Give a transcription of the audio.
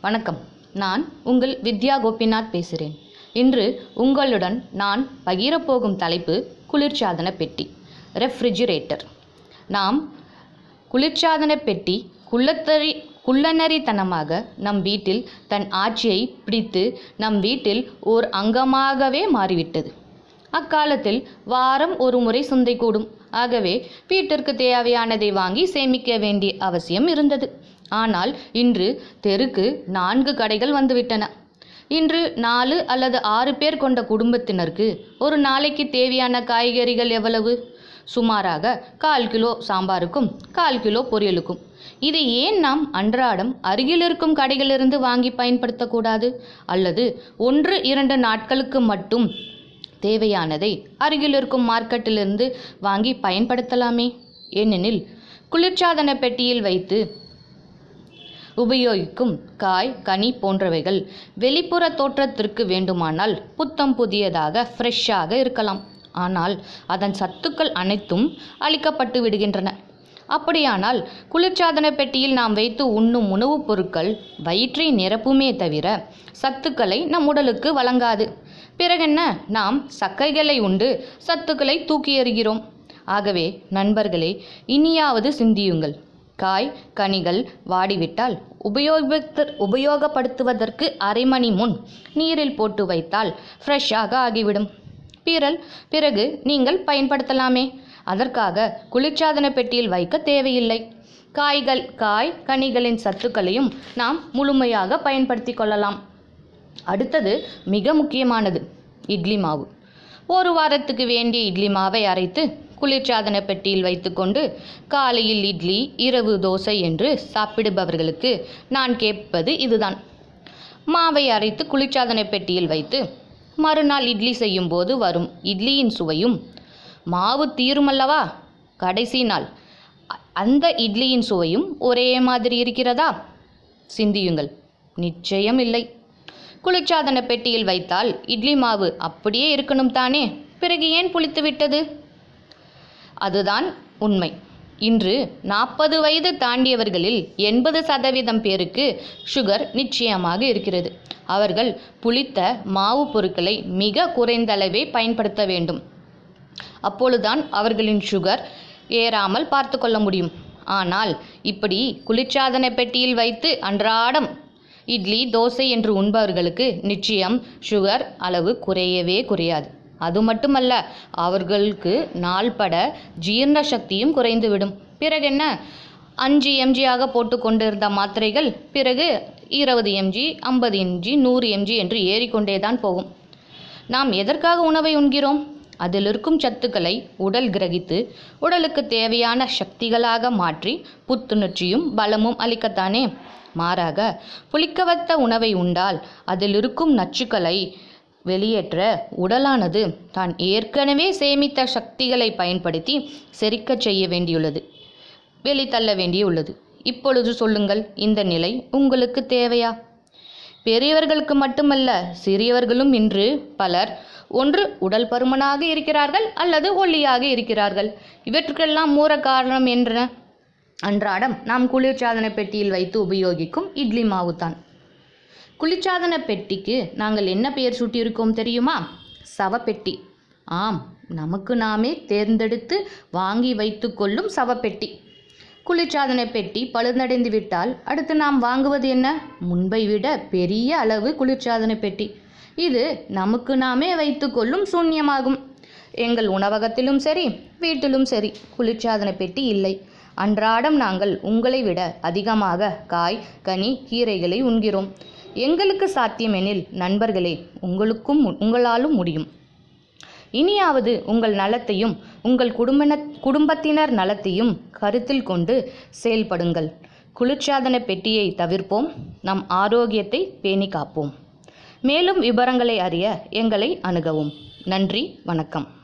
வணக்கம் நான் உங்கள் வித்யா கோபிநாத் பேசுகிறேன் இன்று உங்களுடன் நான் பகிரப்போகும் தலைப்பு குளிர்சாதன பெட்டி ரெஃப்ரிஜிரேட்டர் நாம் குளிர்சாதன பெட்டி குள்ளத்தறி குள்ளநரித்தனமாக நம் வீட்டில் தன் ஆட்சியை பிடித்து நம் வீட்டில் ஓர் அங்கமாகவே மாறிவிட்டது அக்காலத்தில் வாரம் ஒரு முறை சந்தை கூடும் ஆகவே வீட்டிற்கு தேவையானதை வாங்கி சேமிக்க வேண்டிய அவசியம் இருந்தது ஆனால் இன்று தெருக்கு நான்கு கடைகள் வந்துவிட்டன இன்று நாலு அல்லது ஆறு பேர் கொண்ட குடும்பத்தினருக்கு ஒரு நாளைக்கு தேவையான காய்கறிகள் எவ்வளவு சுமாராக கால் கிலோ சாம்பாருக்கும் கால் கிலோ பொரியலுக்கும் இதை ஏன் நாம் அன்றாடம் அருகில் இருக்கும் கடைகளிலிருந்து வாங்கி பயன்படுத்தக்கூடாது அல்லது ஒன்று இரண்டு நாட்களுக்கு மட்டும் தேவையானதை அருகில் இருக்கும் மார்க்கெட்டிலிருந்து வாங்கி பயன்படுத்தலாமே ஏனெனில் குளிர்சாதன பெட்டியில் வைத்து உபயோகிக்கும் காய் கனி போன்றவைகள் வெளிப்புற தோற்றத்திற்கு வேண்டுமானால் புத்தம் புதியதாக ஃப்ரெஷ்ஷாக இருக்கலாம் ஆனால் அதன் சத்துக்கள் அனைத்தும் அளிக்கப்பட்டு விடுகின்றன அப்படியானால் குளிர்சாதன பெட்டியில் நாம் வைத்து உண்ணும் உணவுப் பொருட்கள் வயிற்றை நிரப்புமே தவிர சத்துக்களை நம் உடலுக்கு வழங்காது பிறகென்ன நாம் சக்கைகளை உண்டு சத்துக்களை தூக்கி எறிகிறோம் ஆகவே நண்பர்களே இனியாவது சிந்தியுங்கள் காய் கனிகள் வாடிவிட்டால் உபயோகித்த உபயோகப்படுத்துவதற்கு அரை மணி முன் நீரில் போட்டு வைத்தால் ஃப்ரெஷ்ஷாக ஆகிவிடும் பிறல் பிறகு நீங்கள் பயன்படுத்தலாமே அதற்காக குளிர்சாதன பெட்டியில் வைக்க தேவையில்லை காய்கள் காய் கனிகளின் சத்துக்களையும் நாம் முழுமையாக பயன்படுத்தி கொள்ளலாம் அடுத்தது மிக முக்கியமானது இட்லி மாவு ஒரு வாரத்துக்கு வேண்டிய இட்லி மாவை அரைத்து குளிர்சாதன பெட்டியில் வைத்துக்கொண்டு காலையில் இட்லி இரவு தோசை என்று சாப்பிடுபவர்களுக்கு நான் கேட்பது இதுதான் மாவை அரைத்து குளிர்சாதன பெட்டியில் வைத்து மறுநாள் இட்லி செய்யும்போது வரும் இட்லியின் சுவையும் மாவு தீருமல்லவா கடைசி நாள் அ- அந்த இட்லியின் சுவையும் ஒரே மாதிரி இருக்கிறதா சிந்தியுங்கள் நிச்சயம் இல்லை குளிர்சாதன பெட்டியில் வைத்தால் இட்லி மாவு அப்படியே இருக்கணும் தானே பிறகு ஏன் புளித்து விட்டது அதுதான் உண்மை இன்று நாற்பது வயது தாண்டியவர்களில் எண்பது சதவீதம் பேருக்கு சுகர் நிச்சயமாக இருக்கிறது அவர்கள் புளித்த மாவு பொருட்களை மிக குறைந்த அளவே பயன்படுத்த வேண்டும் அப்பொழுதுதான் அவர்களின் சுகர் ஏறாமல் பார்த்து கொள்ள முடியும் ஆனால் இப்படி குளிர்சாதன பெட்டியில் வைத்து அன்றாடம் இட்லி தோசை என்று உண்பவர்களுக்கு நிச்சயம் சுகர் அளவு குறையவே குறையாது அது மட்டுமல்ல அவர்களுக்கு நாள்பட ஜீரண சக்தியும் குறைந்துவிடும் பிறகென்ன அஞ்சு எம்ஜியாக போட்டு கொண்டிருந்த மாத்திரைகள் பிறகு இருபது எம்ஜி ஐம்பது எம்ஜி நூறு எம்ஜி என்று ஏறிக்கொண்டே தான் போகும் நாம் எதற்காக உணவை உண்கிறோம் அதில் இருக்கும் சத்துக்களை உடல் கிரகித்து உடலுக்கு தேவையான சக்திகளாக மாற்றி புத்துணர்ச்சியும் பலமும் அளிக்கத்தானே மாறாக புளிக்க வைத்த உணவை உண்டால் அதில் இருக்கும் நச்சுக்களை வெளியேற்ற உடலானது தான் ஏற்கனவே சேமித்த சக்திகளை பயன்படுத்தி செரிக்கச் செய்ய வேண்டியுள்ளது வெளித்தள்ள வேண்டியுள்ளது இப்பொழுது சொல்லுங்கள் இந்த நிலை உங்களுக்கு தேவையா பெரியவர்களுக்கு மட்டுமல்ல சிறியவர்களும் இன்று பலர் ஒன்று உடல் பருமனாக இருக்கிறார்கள் அல்லது ஒல்லியாக இருக்கிறார்கள் இவற்றுக்கெல்லாம் மூல காரணம் என்ன அன்றாடம் நாம் குளிர்சாதன பெட்டியில் வைத்து உபயோகிக்கும் இட்லி மாவு தான் குளிர்சாதன பெட்டிக்கு நாங்கள் என்ன பெயர் சூட்டியிருக்கோம் தெரியுமா சவப்பெட்டி ஆம் நமக்கு நாமே தேர்ந்தெடுத்து வாங்கி வைத்துக்கொள்ளும் சவப்பெட்டி குளிர்சாதன பெட்டி பழுதடைந்து விட்டால் அடுத்து நாம் வாங்குவது என்ன முன்பை விட பெரிய அளவு குளிர்சாதன பெட்டி இது நமக்கு நாமே வைத்துக்கொள்ளும் சூன்யமாகும் எங்கள் உணவகத்திலும் சரி வீட்டிலும் சரி குளிர்சாதன பெட்டி இல்லை அன்றாடம் நாங்கள் உங்களை விட அதிகமாக காய் கனி கீரைகளை உண்கிறோம் எங்களுக்கு சாத்தியமெனில் நண்பர்களே உங்களுக்கும் மு- உங்களாலும் முடியும் இனியாவது உங்கள் நலத்தையும் உங்கள் குடும்பன குடும்பத்தினர் நலத்தையும் கருத்தில் கொண்டு செயல்படுங்கள் குளிர்சாதன பெட்டியை தவிர்ப்போம் நம் ஆரோக்கியத்தை பேணி காப்போம் மேலும் விவரங்களை அறிய எங்களை அணுகவும் நன்றி வணக்கம்